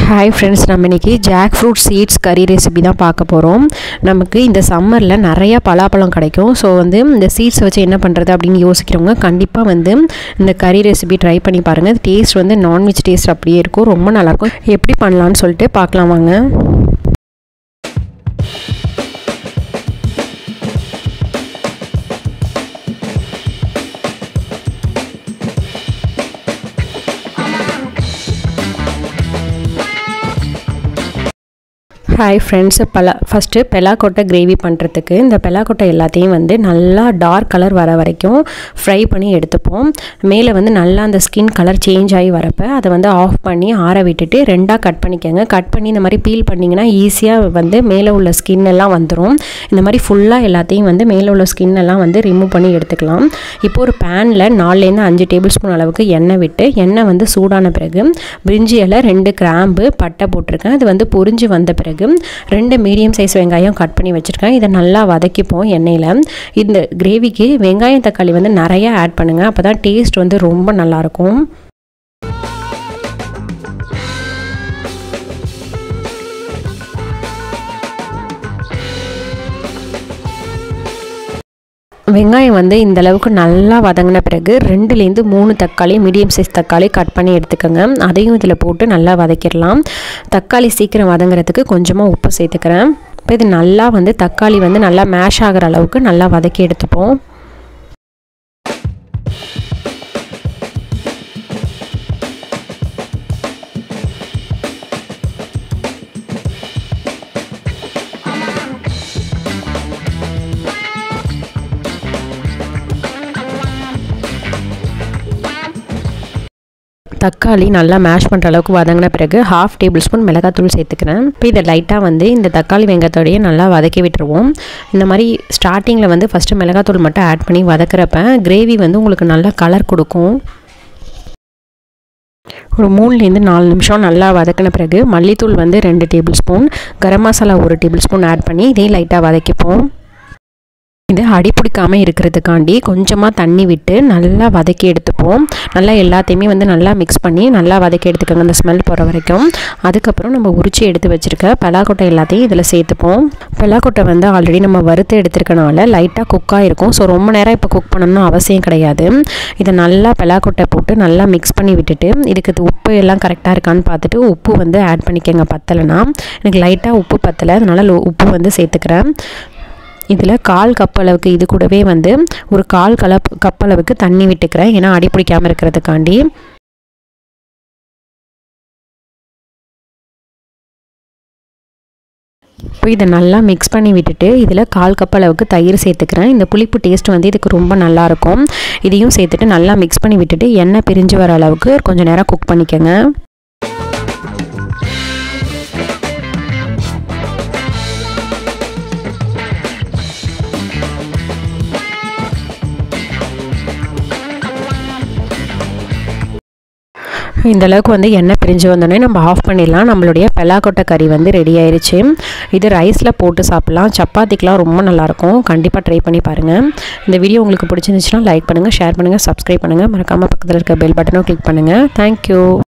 hi friends நம்ம இன்றைக்கி jackfruit seeds கறி ரெசிபி தான் பார்க்க போகிறோம் நமக்கு இந்த சம்மரில் நிறையா பலாப்பழம் கிடைக்கும் ஸோ வந்து இந்த சீட்ஸ் வச்சு என்ன பண்ணுறது அப்படின்னு யோசிக்கிறவங்க கண்டிப்பாக வந்து இந்த கறி ரெசிபி ட்ரை பண்ணி பாருங்கள் டேஸ்ட் வந்து நான்வெஜ் டேஸ்ட் அப்படியே இருக்கும் ரொம்ப நல்லாயிருக்கும் எப்படி பண்ணலான்னு சொல்லிட்டு பார்க்கலாம் வாங்க ஹாய் ஃப்ரெண்ட்ஸ் பலா ஃபஸ்ட்டு பெலாக்கொட்டை கிரேவி பண்ணுறதுக்கு இந்த பெலாக்கொட்டை எல்லாத்தையும் வந்து நல்லா டார்க் கலர் வர வரைக்கும் ஃப்ரை பண்ணி எடுத்துப்போம் மேலே வந்து நல்லா அந்த ஸ்கின் கலர் சேஞ்ச் ஆகி வரப்போ அதை வந்து ஆஃப் பண்ணி ஆற விட்டுட்டு ரெண்டாக கட் பண்ணிக்கோங்க கட் பண்ணி இந்த மாதிரி பீல் பண்ணிங்கன்னா ஈஸியாக வந்து மேலே உள்ள ஸ்கின் எல்லாம் வந்துடும் இந்த மாதிரி ஃபுல்லாக எல்லாத்தையும் வந்து மேலே உள்ள ஸ்கின் எல்லாம் வந்து ரிமூவ் பண்ணி எடுத்துக்கலாம் இப்போ ஒரு பேனில் நாலுலேருந்து அஞ்சு டேபிள் ஸ்பூன் அளவுக்கு எண்ணெய் விட்டு எண்ணெய் வந்து சூடான பிறகு பிரிஞ்சி இலை ரெண்டு கிராம்பு பட்டை போட்டிருக்கேன் அது வந்து பொரிஞ்சு வந்த பிறகு ரெண்டு மீடியம் சைஸ் வெங்காயம் கட் பண்ணி வச்சுருக்கேன் இதை நல்லா வதக்கிப்போம் எண்ணெயில் இந்த கிரேவிக்கு வெங்காயம் தக்காளி வந்து நிறையா ஆட் பண்ணுங்கள் அப்போ தான் டேஸ்ட் வந்து ரொம்ப நல்லாயிருக்கும் வெங்காயம் வந்து இந்த அளவுக்கு நல்லா வதங்கின பிறகு ரெண்டுலேருந்து மூணு தக்காளி மீடியம் சைஸ் தக்காளி கட் பண்ணி எடுத்துக்கோங்க அதையும் இதில் போட்டு நல்லா வதக்கிடலாம் தக்காளி சீக்கிரம் வதங்குறதுக்கு கொஞ்சமாக உப்பு சேர்த்துக்கிறேன் இப்போ இது நல்லா வந்து தக்காளி வந்து நல்லா மேஷ் ஆகிற அளவுக்கு நல்லா வதக்கி எடுத்துப்போம் தக்காளி நல்லா மேஷ் பண்ணுற அளவுக்கு வதங்கின பிறகு ஹாஃப் டேபிள் ஸ்பூன் மிளகாத்தூள் சேர்த்துக்கிறேன் இப்போ இதை லைட்டாக வந்து இந்த தக்காளி வெங்காயத்தோடையே நல்லா வதக்கி விட்டுருவோம் இந்த மாதிரி ஸ்டார்டிங்கில் வந்து ஃபஸ்ட்டு மிளகாத்தூள் மட்டும் ஆட் பண்ணி வதக்கிறப்ப கிரேவி வந்து உங்களுக்கு நல்லா கலர் கொடுக்கும் ஒரு மூணுலேருந்து நாலு நிமிஷம் நல்லா வதக்கின பிறகு மல்லித்தூள் வந்து ரெண்டு டேபிள் ஸ்பூன் கரம் மசாலா ஒரு டேபிள் ஸ்பூன் ஆட் பண்ணி இதையும் லைட்டாக வதக்கிப்போம் இது அடி பிடிக்காமல் இருக்கிறதுக்காண்டி கொஞ்சமாக தண்ணி விட்டு நல்லா வதக்கி எடுத்துப்போம் நல்லா எல்லாத்தையுமே வந்து நல்லா மிக்ஸ் பண்ணி நல்லா வதக்கி எடுத்துக்கோங்க அந்த ஸ்மெல் போகிற வரைக்கும் அதுக்கப்புறம் நம்ம உரிச்சு எடுத்து வச்சுருக்க பலாக்கொட்டை எல்லாத்தையும் இதில் சேர்த்துப்போம் பலாக்கொட்டை வந்து ஆல்ரெடி நம்ம வறுத்து எடுத்துருக்கனால லைட்டாக குக்காக இருக்கும் ஸோ ரொம்ப நேரம் இப்போ குக் பண்ணணும்னு அவசியம் கிடையாது இதை நல்லா பலாக்கொட்டை போட்டு நல்லா மிக்ஸ் பண்ணி விட்டுட்டு இதுக்கு உப்பு எல்லாம் கரெக்டாக இருக்கான்னு பார்த்துட்டு உப்பு வந்து ஆட் பண்ணிக்கோங்க பத்தலைன்னா எனக்கு லைட்டாக உப்பு பத்தலை அதனால் உப்பு வந்து சேர்த்துக்கிறேன் இதில் கால் கப் அளவுக்கு இது கூடவே வந்து ஒரு கால் கலப் கப் அளவுக்கு தண்ணி விட்டுக்கிறேன் ஏன்னா அடி பிடிக்காமல் இருக்கிறதுக்காண்டி இப்போ இதை நல்லா மிக்ஸ் பண்ணி விட்டுட்டு இதில் கால் கப் அளவுக்கு தயிர் சேர்த்துக்கிறேன் இந்த புளிப்பு டேஸ்ட் வந்து இதுக்கு ரொம்ப நல்லாயிருக்கும் இதையும் சேர்த்துட்டு நல்லா மிக்ஸ் பண்ணி விட்டுட்டு எண்ணெய் பிரிஞ்சு வர அளவுக்கு கொஞ்சம் நேரம் குக் பண்ணிக்கோங்க இந்த அளவுக்கு வந்து எண்ணெய் பிரிஞ்சு வந்தோடனே நம்ம ஆஃப் பண்ணிடலாம் நம்மளுடைய பெலாக்கொட்டை கறி வந்து ரெடி ஆயிடுச்சு இது ரைஸில் போட்டு சாப்பிட்லாம் சப்பாத்திக்கெலாம் ரொம்ப நல்லாயிருக்கும் கண்டிப்பாக ட்ரை பண்ணி பாருங்கள் இந்த வீடியோ உங்களுக்கு பிடிச்சிருந்துச்சுன்னா லைக் பண்ணுங்கள் ஷேர் பண்ணுங்கள் சப்ஸ்கிரைப் பண்ணுங்கள் மறக்காமல் பக்கத்தில் இருக்க பெல் பட்டனும் கிளிக் பண்ணுங்கள் தேங்க்யூ